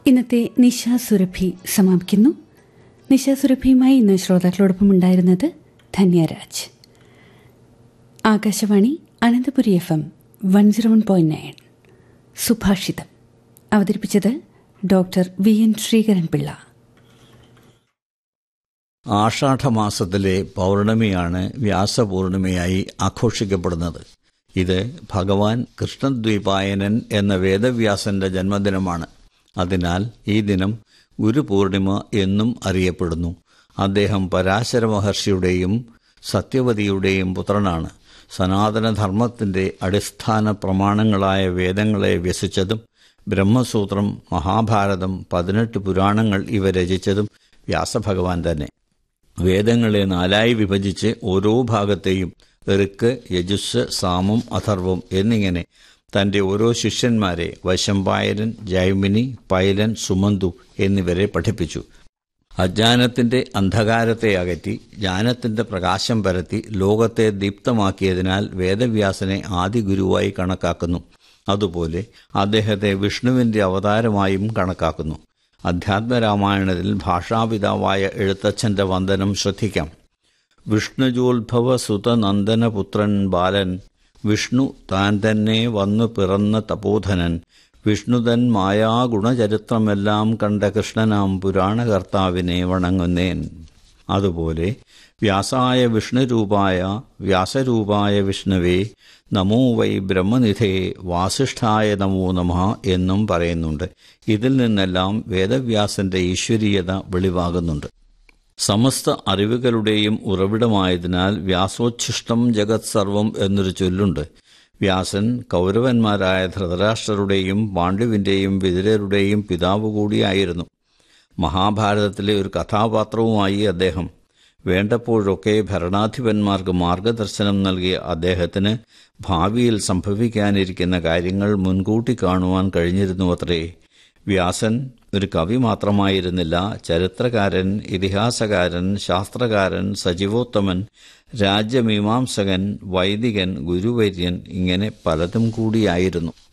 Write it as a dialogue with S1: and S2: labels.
S1: ഇന്നത്തെ നിശ സുരഭി സമാപിക്കുന്നു നിശ സുരഭിയുമായി ഇന്ന് ശ്രോതാക്കളോടൊപ്പം ഉണ്ടായിരുന്നത് Dhanyaraj Akashvani Ananthapuri F M one zero one point nine സുഭാഷിതം അവതരിപ്പിച്ചത് ഡോക്ടർ വി എൻ ശ്രീകരൻപിള്ള
S2: ആഷാഢമാസത്തിലെ പൗർണമിയാണ് വ്യാസപൂർണിമയായി ആഘോഷിക്കപ്പെടുന്നത് ഇത് ഭഗവാൻ കൃഷ്ണദ്വീപായനൻ എന്ന വേദവ്യാസന്റെ ജന്മദിനമാണ് അതിനാൽ ഈ ദിനം ഗുരുപൂർണിമ എന്നും അറിയപ്പെടുന്നു അദ്ദേഹം പരാശര മഹർഷിയുടെയും സത്യവതിയുടെയും പുത്രനാണ് സനാതനധർമ്മത്തിന്റെ അടിസ്ഥാന പ്രമാണങ്ങളായ വേദങ്ങളെ വ്യസിച്ചതും ബ്രഹ്മസൂത്രം മഹാഭാരതം പതിനെട്ട് പുരാണങ്ങൾ ഇവ രചിച്ചതും വ്യാസഭഗവാൻ തന്നെ വേദങ്ങളെ നാലായി വിഭജിച്ച് ഓരോ ഭാഗത്തെയും ഋക്ക് യജുസ് സാമം അഥർവം എന്നിങ്ങനെ തന്റെ ഓരോ ശിഷ്യന്മാരെ വശമ്പായരൻ ജൈമിനി പൈലൻ സുമന്തു എന്നിവരെ പഠിപ്പിച്ചു അജ്ഞാനത്തിന്റെ അന്ധകാരത്തെ അകറ്റി ജ്ഞാനത്തിന്റെ പ്രകാശം പരത്തി ലോകത്തെ ദീപ്തമാക്കിയതിനാൽ വേദവ്യാസനെ ആദി ഗുരുവായി കണക്കാക്കുന്നു അതുപോലെ അദ്ദേഹത്തെ വിഷ്ണുവിന്റെ അവതാരമായും കണക്കാക്കുന്നു അധ്യാത്മരാമായണത്തിൽ ഭാഷാപിതാവായ എഴുത്തച്ഛന്റെ വന്ദനം ശ്രദ്ധിക്കാം വിഷ്ണുജോത്ഭവ സുതനന്ദനപുത്രൻ ബാലൻ വിഷ്ണു താൻ തന്നെ വന്നു പിറന്ന തപോധനൻ വിഷ്ണുതൻ മായാഗുണചരിത്രമെല്ലാം കണ്ട കൃഷ്ണനാം പുരാണകർത്താവിനെ വണങ്ങുന്നേൻ അതുപോലെ വ്യാസായ വിഷ്ണുരൂപായ വ്യാസരൂപായ വിഷ്ണുവേ നമോ വൈ ബ്രഹ്മനിധേ വാസിഷ്ഠായ നമോ നമ എന്നും പറയുന്നുണ്ട് ഇതിൽ നിന്നെല്ലാം വേദവ്യാസന്റെ ഈശ്വരീയത വെളിവാകുന്നുണ്ട് സമസ്ത അറിവുകളുടെയും ഉറവിടമായതിനാൽ വ്യാസോച്ഛിഷ്ടം ജഗത് സർവം എന്നൊരു ചൊല്ലുണ്ട് വ്യാസൻ കൗരവന്മാരായ ധൃതരാഷ്ട്രരുടെയും പാണ്ഡുവിന്റെയും വിതുരരുടെയും പിതാവ് കൂടിയായിരുന്നു മഹാഭാരതത്തിലെ ഒരു കഥാപാത്രവുമായി അദ്ദേഹം വേണ്ടപ്പോഴൊക്കെ ഭരണാധിപന്മാർക്ക് മാർഗദർശനം നൽകിയ അദ്ദേഹത്തിന് ഭാവിയിൽ സംഭവിക്കാനിരിക്കുന്ന കാര്യങ്ങൾ മുൻകൂട്ടി കാണുവാൻ കഴിഞ്ഞിരുന്നുവത്രേ വ്യാസൻ ഒരു കവി മാത്രമായിരുന്നില്ല ചരിത്രകാരൻ ഇതിഹാസകാരൻ ശാസ്ത്രകാരൻ സജീവോത്തമൻ രാജ്യമീമാംസകൻ വൈദികൻ ഗുരുവര്യൻ ഇങ്ങനെ പലതും കൂടിയായിരുന്നു